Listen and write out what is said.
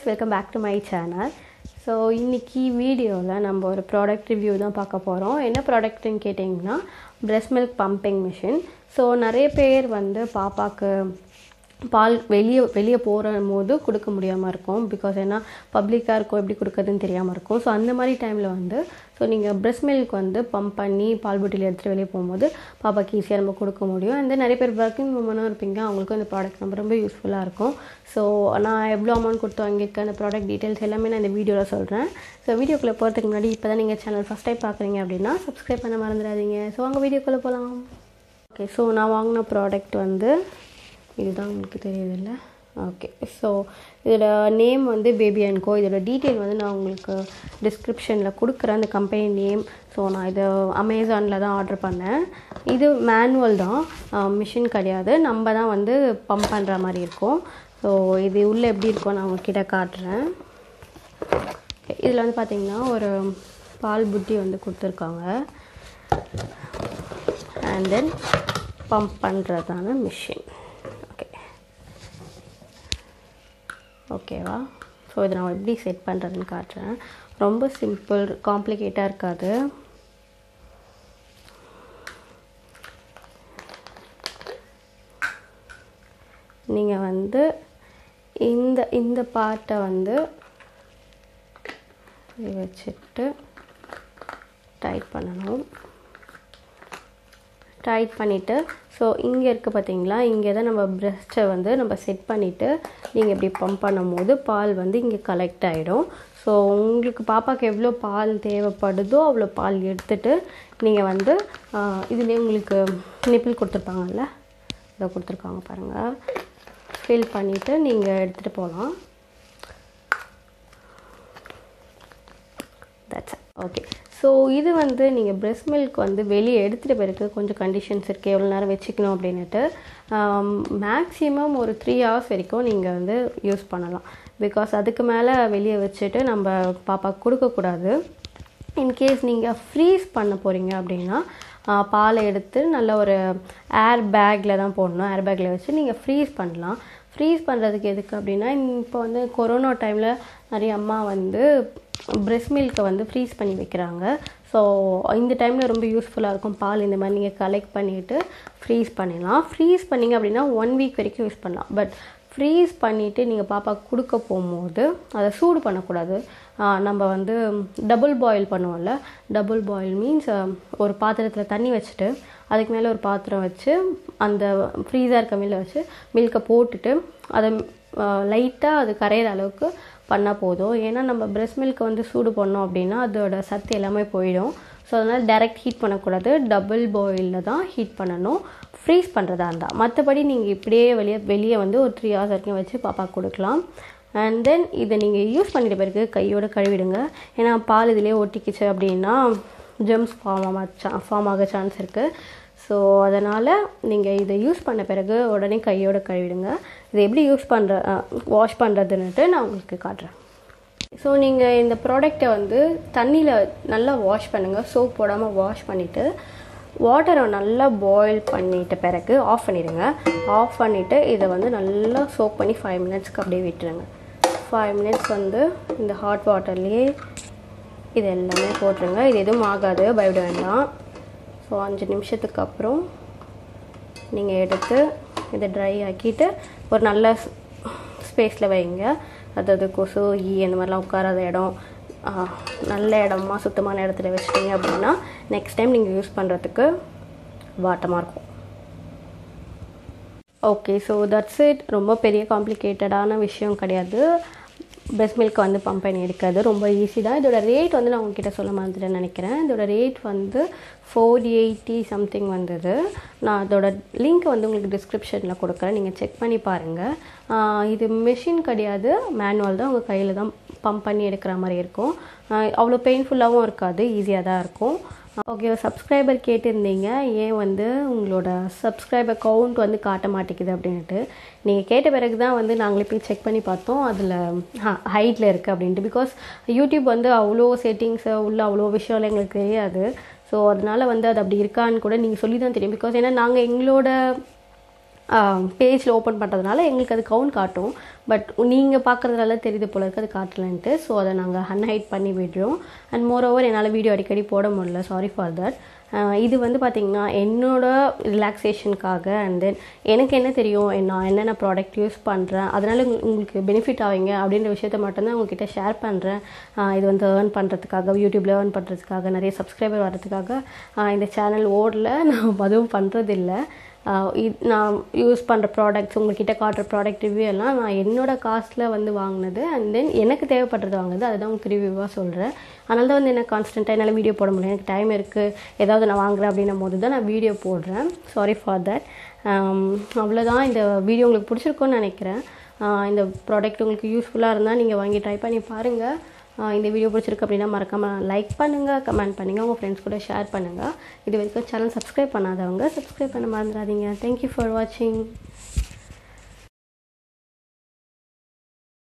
guys welcome back to my channel so இன்றைக்கி வீடியோவில் நம்ம ஒரு ப்ராடக்ட் ரிவ்யூ தான் பார்க்க போகிறோம் என்ன ப்ராடக்ட்னு கேட்டிங்கன்னா breast milk pumping machine so நிறைய பேர் வந்து பாப்பாக்கு பால் வெளியே வெளியே போகிற போது கொடுக்க முடியாமல் இருக்கும் பிகாஸ் ஏன்னா பப்ளிக்காக இருக்கும் எப்படி கொடுக்குறதுன்னு தெரியாமல் இருக்கும் ஸோ அந்த மாதிரி டைமில் வந்து ஸோ நீங்கள் பிரஸ்ட் மில்க் வந்து பம்ப் பண்ணி பால் புட்டியில் எடுத்துகிட்டு வெளியே போகும்போது பாப்பாக்கு ஈஸியாக நம்ம கொடுக்க முடியும் அண்ட் நிறைய பேர் ஒர்க்கிங் உமனாக இருப்பீங்க அவங்களுக்கும் இந்த ப்ராடக்ட் நம்ம ரொம்ப யூஸ்ஃபுல்லாக இருக்கும் ஸோ நான் எவ்வளோ அமௌண்ட் கொடுத்து வாங்கியிருக்கேன் அந்த ப்ராடக்ட் டீட்டெயில்ஸ் எல்லாமே நான் இந்த வீடியோவில் சொல்கிறேன் ஸோ வீடியோக்குள்ளே போகிறதுக்கு முன்னாடி இப்போ தான் நீங்கள் சேனல் ஃபஸ்ட் டைம் பார்க்குறீங்க அப்படின்னா சப்ஸ்கிரைப் பண்ண மறந்துடாதீங்க ஸோ அங்கே வீடியோக்குள்ளே போகலாம் ஓகே ஸோ நான் வாங்கின ப்ராடக்ட் வந்து இதுதான் உங்களுக்கு தெரியுதுல்ல ஓகே ஸோ இதோட நேம் வந்து பேபி அண்ட் கோ இதோட டீட்டெயில் வந்து நான் உங்களுக்கு டிஸ்கிரிப்ஷனில் கொடுக்குறேன் அந்த கம்பெனி நேம் ஸோ நான் இதை அமேசானில் தான் ஆர்டர் பண்ணேன் இது மேனுவல் தான் மிஷின் கிடையாது நம்ம தான் வந்து பம்ப் பண்ணுற மாதிரி இருக்கும் ஸோ இது உள்ளே எப்படி இருக்கும் நான் உங்ககிட்ட காட்டுறேன் இதில் வந்து பார்த்திங்கன்னா ஒரு பால் புட்டி வந்து கொடுத்துருக்காங்க அண்ட் தென் பம்ப் பண்ணுறதான மிஷின் ஓகே ஓகேவா ஸோ இதை நான் எப்படி செட் பண்ணுறதுன்னு காட்டுறேன் ரொம்ப சிம்பிள் காம்ப்ளிகேட்டாக இருக்காது நீங்கள் வந்து இந்த இந்த பார்ட்டை வந்து வச்சுட்டு டைட் பண்ணணும் டைட் பண்ணிவிட்டு ஸோ இங்கே இருக்குது பார்த்தீங்களா இங்கே தான் நம்ம ப்ரெஸ்ட்டை வந்து நம்ம செட் பண்ணிவிட்டு நீங்கள் இப்படி பம்ப் பண்ணும்போது பால் வந்து இங்கே கலெக்ட் ஆகிடும் ஸோ உங்களுக்கு பாப்பாவுக்கு எவ்வளோ பால் தேவைப்படுதோ அவ்வளோ பால் எடுத்துகிட்டு நீங்கள் வந்து இதுலேயே உங்களுக்கு நிப்பிள் கொடுத்துருப்பாங்கல்ல இதை கொடுத்துருக்காங்க பாருங்கள் ஃபில் பண்ணிவிட்டு நீங்கள் எடுத்துகிட்டு போகலாம் தட்ஸ் ஓகே ஸோ இது வந்து நீங்கள் பிரெஸ்ட் மில்க் வந்து வெளியே எடுத்துகிட்ட பிறகு கொஞ்சம் கண்டிஷன்ஸ் இருக்குது எவ்வளோ நேரம் வச்சுக்கணும் அப்படின்ட்டு மேக்ஸிமம் ஒரு த்ரீ ஹவர்ஸ் வரைக்கும் நீங்கள் வந்து யூஸ் பண்ணலாம் பிகாஸ் அதுக்கு மேலே வெளியே வச்சுட்டு நம்ம பாப்பாவுக்கு கொடுக்கக்கூடாது இன்கேஸ் நீங்கள் ஃப்ரீஸ் பண்ண போகிறீங்க அப்படின்னா பாலை எடுத்து நல்ல ஒரு ஏர் பேக்கில் தான் போடணும் ஏர் பேக்கில் வச்சு நீங்கள் ஃப்ரீஸ் பண்ணலாம் ஃப்ரீஸ் பண்ணுறதுக்கு எதுக்கு அப்படின்னா இப்போ வந்து கொரோனா டைமில் நிறைய அம்மா வந்து பிரெஸ்ட் மில்கை வந்து ஃப்ரீஸ் பண்ணி வைக்கிறாங்க ஸோ இந்த டைமில் ரொம்ப யூஸ்ஃபுல்லாக இருக்கும் பால் இந்த மாதிரி நீங்கள் கலெக்ட் பண்ணிவிட்டு ஃப்ரீஸ் பண்ணிடலாம் ஃப்ரீஸ் பண்ணிங்க அப்படின்னா ஒன் வீக் வரைக்கும் யூஸ் பண்ணலாம் பட் ஃப்ரீஸ் பண்ணிவிட்டு நீங்கள் பாப்பாவுக்கு கொடுக்க போகும்போது அதை சூடு பண்ணக்கூடாது நம்ம வந்து டபுள் பாயில் பண்ணுவோம்ல டபுள் பாயில் மீன்ஸ் ஒரு பாத்திரத்தில் தண்ணி வச்சுட்டு அதுக்கு மேலே ஒரு பாத்திரம் வச்சு அந்த ஃப்ரீஸாக இருக்க மேலே வச்சு மில்கை போட்டுட்டு அதை லைட்டாக அது கரையிற அளவுக்கு பண்ணால் போதும் ஏன்னா நம்ம பிரெஸ்ட் மில்கை வந்து சூடு பண்ணோம் அப்படின்னா அதோட சத்து எல்லாமே போயிடும் ஸோ அதனால் டைரக்ட் ஹீட் பண்ணக்கூடாது டபுள் பாயிலில் தான் ஹீட் பண்ணணும் ஃப்ரீஸ் பண்ணுறதா இருந்தால் மற்றபடி நீங்கள் இப்படியே வெளியே வெளியே வந்து ஒரு த்ரீ ஹவர்ஸ் வரைக்கும் வச்சு பாப்பா கொடுக்கலாம் அண்ட் தென் இதை நீங்கள் யூஸ் பண்ணிட்ட பிறகு கையோடு கழுவிடுங்க ஏன்னா பால் இதிலே ஒட்டிக்கிச்சு அப்படின்னா ஜெம்ஸ் ஃபார்ம் ஆக ஃபார்ம் ஆக சான்ஸ் இருக்குது ஸோ அதனால் நீங்கள் இதை யூஸ் பண்ண பிறகு உடனே கையோடு கழுவிடுங்க இதை எப்படி யூஸ் பண்ணுற வாஷ் பண்ணுறதுன்னுட்டு நான் உங்களுக்கு காட்டுறேன் ஸோ நீங்கள் இந்த ப்ராடக்டை வந்து தண்ணியில் நல்லா வாஷ் பண்ணுங்கள் சோப் போடாமல் வாஷ் பண்ணிவிட்டு வாட்டரை நல்லா பாயில் பண்ணிட்ட பிறகு ஆஃப் பண்ணிடுங்க ஆஃப் பண்ணிவிட்டு இதை வந்து நல்லா சோப் பண்ணி ஃபைவ் மினிட்ஸ்க்கு அப்படியே விட்டுருங்க ஃபைவ் மினிட்ஸ் வந்து இந்த ஹாட் வாட்டர்லேயே இது எல்லாமே போட்டுருங்க இது எதுவும் ஆகாது பயப்பட வேண்டாம் ஸோ அஞ்சு நிமிஷத்துக்கு அப்புறம் நீங்கள் எடுத்து இதை ட்ரை ஆக்கிட்டு ஒரு நல்ல ஸ்பேஸில் வைங்க அதாவது கொசு ஈ அந்த மாதிரிலாம் உட்காராத இடம் நல்ல இடமா சுத்தமான இடத்துல வச்சிட்டிங்க அப்படின்னா நெக்ஸ்ட் டைம் நீங்கள் யூஸ் பண்ணுறதுக்கு வாட்டமாக இருக்கும் ஓகே ஸோ தட்ஸ் இட் ரொம்ப பெரிய காம்ப்ளிகேட்டடான விஷயம் கிடையாது பெஸ்ட் மில்க் வந்து பம்ப் பண்ணி எடுக்கிறது ரொம்ப ஈஸி தான் இதோட ரேட் வந்து நான் உங்ககிட்ட சொல்ல மாதிரின்னு நினைக்கிறேன் இதோட ரேட் வந்து ஃபோர் எயிட்டி சம்திங் வந்தது நான் அதோட லிங்க் வந்து உங்களுக்கு டிஸ்கிரிப்ஷனில் கொடுக்குறேன் நீங்கள் செக் பண்ணி பாருங்கள் இது மிஷின் கிடையாது மேனுவல் தான் உங்கள் கையில் தான் பம்ப் பண்ணி எடுக்கிற மாதிரி இருக்கும் அவ்வளோ பெயின்ஃபுல்லாகவும் இருக்காது ஈஸியாக தான் இருக்கும் ஓகே சப்ஸ்கிரைபர் கேட்டிருந்தீங்க ஏன் வந்து உங்களோட சப்ஸ்கிரைபர் கவுண்ட் வந்து காட்ட மாட்டேங்குது அப்படின்ட்டு நீங்கள் கேட்ட பிறகு தான் வந்து நாங்களே போய் செக் பண்ணி பார்த்தோம் அதில் ஹைட்டில் இருக்குது அப்படின்ட்டு பிகாஸ் யூடியூப் வந்து அவ்வளோ செட்டிங்ஸு உள்ள அவ்வளோ விஷயம்லாம் எங்களுக்கு தெரியாது ஸோ அதனால் வந்து அது அப்படி இருக்கான்னு கூட நீங்கள் சொல்லி தான் தெரியும் பிகாஸ் ஏன்னா நாங்கள் எங்களோட பேஜில் ஓப்பன் பண்ணுறதுனால எங்களுக்கு அது கவுண்ட் காட்டும் பட் நீங்கள் பார்க்குறதுனால தெரியுது போல இருக்கு அது காட்டலன்ட்டு ஸோ அதை நாங்கள் அன்ஹைட் பண்ணி விடுறோம் அண்ட் மோர் ஓவர் என்னால் வீடியோ அடிக்கடி போட முடியல சாரி ஃபார் தட் இது வந்து பார்த்திங்கன்னா என்னோட ரிலாக்ஸேஷனுக்காக அண்ட் தென் எனக்கு என்ன தெரியும் நான் என்னென்ன ப்ராடக்ட் யூஸ் பண்ணுறேன் அதனால் உங்களுக்கு பெனிஃபிட் ஆவீங்க அப்படின்ற விஷயத்த மட்டும்தான் உங்ககிட்ட ஷேர் பண்ணுறேன் இது வந்து ஏர்ன் பண்ணுறதுக்காக யூடியூப்பில் ஏர்ன் பண்ணுறதுக்காக நிறைய சப்ஸ்கிரைபர் வர்றதுக்காக இந்த சேனல் ஓடல நான் அதுவும் பண்ணுறதில்ல இது நான் யூஸ் பண்ணுற ப்ராடக்ட்ஸ் உங்ககிட்ட காட்டுற ப்ராடக்ட் ரிவ்யூ எல்லாம் நான் என்னோடய காஸ்ட்டில் வந்து வாங்கினது அண்ட் தென் எனக்கு தேவைப்படுறது வாங்கினது அதுதான் உங்களுக்கு ரிவ்யூவாக சொல்கிறேன் அதனால தான் வந்து என்ன கான்ஸ்டண்ட்டாக என்னால் வீடியோ போட முடியும் எனக்கு டைம் இருக்குது ஏதாவது நான் வாங்குறேன் அப்படின்னும் போது தான் நான் வீடியோ போடுறேன் சாரி ஃபார் தட் அவ்வளோதான் இந்த வீடியோ உங்களுக்கு பிடிச்சிருக்கும்னு நினைக்கிறேன் இந்த ப்ராடக்ட் உங்களுக்கு யூஸ்ஃபுல்லாக இருந்தால் நீங்கள் வாங்கி ட்ரை பண்ணி பாருங்கள் இந்த வீடியோ பிடிச்சிருக்கு அப்படின்னா மறக்காமல் லைக் பண்ணுங்கள் கமெண்ட் பண்ணுங்கள் உங்கள் ஃப்ரெண்ட்ஸ் கூட ஷேர் பண்ணுங்கள் இது வரைக்கும் சேனல் சப்ஸ்கிரைப் பண்ணாதவங்க சப்ஸ்கிரைப் பண்ண மறந்துடாதீங்க தேங்க்யூ ஃபார் வாட்சிங்